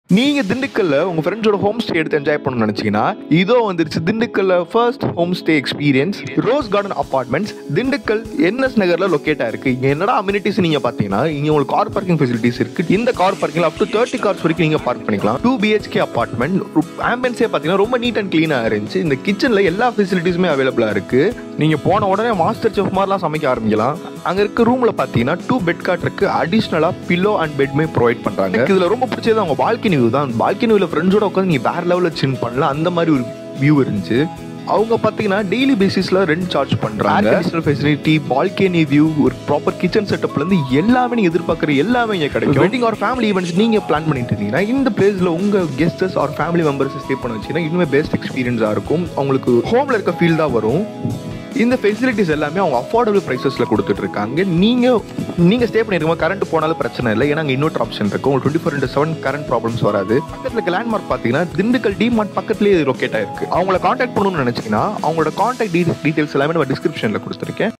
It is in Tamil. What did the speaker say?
நீங்க திண்டுக்கல்ல உங்க ஃப்ரெண்ட்ஸோட ஹோம் ஸ்டே எடுத்து என்ஜாய் பண்ணணும்னு நினைச்சீங்கன்னா இதோ வந்துருச்சு திண்டுக்கல்ல first home stay experience rose garden apartments Dindigul NS நகர்ல லொக்கேட் ஆயிருக்கு இங்க என்னடா அம்யூனிட்டிஸ் நீங்க பாத்தீங்கன்னா இங்க உங்களுக்கு கார் பார்க்கிங் ஃபெசிலிட்டிஸ் இருக்கு இந்த கார் பார்க்கிங்ல அப் டு தேர்ட்டி கார்ஸ் வரைக்கும் நீங்க பார்க் பண்ணிக்கலாம் டூ பிஹெச்கே அபார்ட்மெண்ட் ஆம்பியன்ஸே பாத்தீங்கன்னா ரொம்ப நீட் அண்ட் கிளீனா இருந்துச்சு இந்த கிச்சன்ல எல்லா ஃபெசிலிட்டிஸுமே அவைலபிளா இருக்கு நீங்க போன உடனே மாஸ்டர் செஃப் மாதிரிலாம் சமைக்க ஆரம்பிக்கலாம் அங்க இருக்க ரூம்ல பாத்தீங்கன்னா டூ பெட் காட் இருக்கு அடிஷனலா பில்லோ அண்ட் பெட்மே ப்ரொவைட் பண்றாங்க எனக்கு இதுல ரொம்ப பிடிச்சது அவங்க பால்கனி வியூ தான் பால்கனி வியூல ஃப்ரெண்ட்ஸோட உட்காந்து நீ வேற லெவல்ல சின் பண்ணலாம் அந்த மாதிரி ஒரு வியூ இருந்துச்சு அவங்க பாத்தீங்கன்னா டெய்லி பேசிஸ்ல ரெண்ட் சார்ஜ் பண்றாங்க அடிஷனல் ஃபெசிலிட்டி பால்கனி வியூ ஒரு ப்ராப்பர் கிச்சன் செட்டப்ல இருந்து எல்லாமே நீங்க எதிர்பார்க்குற எல்லாமே இங்க கிடைக்கும் வெட்டிங் ஆர் ஃபேமிலி ஈவெண்ட்ஸ் நீங்க பிளான் பண்ணிட்டு இருந்தீங்கன்னா இந்த பிளேஸ்ல உங்க guests or family members stay பண்ண வச்சீங்கன்னா இன்னுமே பெஸ்ட் எக்ஸ்பீரியன்ஸா இருக்கும் அவங்களுக்கு ஹோம்ல இருக்க ஃபீல் தான் வரும் இந்த ஃபெசிலிட்டிஸ் எல்லாமே அவங்க அஃபோர்டபுள் ப்ரைஸஸ்ல கொடுத்துட்டு இருக்காங்க நீங்க நீங்க ஸ்டே பண்ணிருக்கோம் கரண்ட் போனாலும் பிரச்சனை இல்லை ஏன்னா அங்க இன்வெர்டர் ஆப்ஷன் இருக்கு உங்களுக்கு twenty four into seven current problems வராது பக்கத்துல இருக்க லேண்ட்மார்க் பாத்தீங்கன்னா திண்டுக்கல் டிமார்ட் பக்கத்துலேயே லொக்கேட் ஆயிருக்கு அவங்கள காண்டாக்ட் பண்ணணும்னு நினைச்சீங்கன்னா அவங்களோட காண்டாக்ட் டீடைல்ஸ் எல்லாமே நம்ம டிஸ்கிரிப்ஷன்ல கொடுத்துருக்கேன்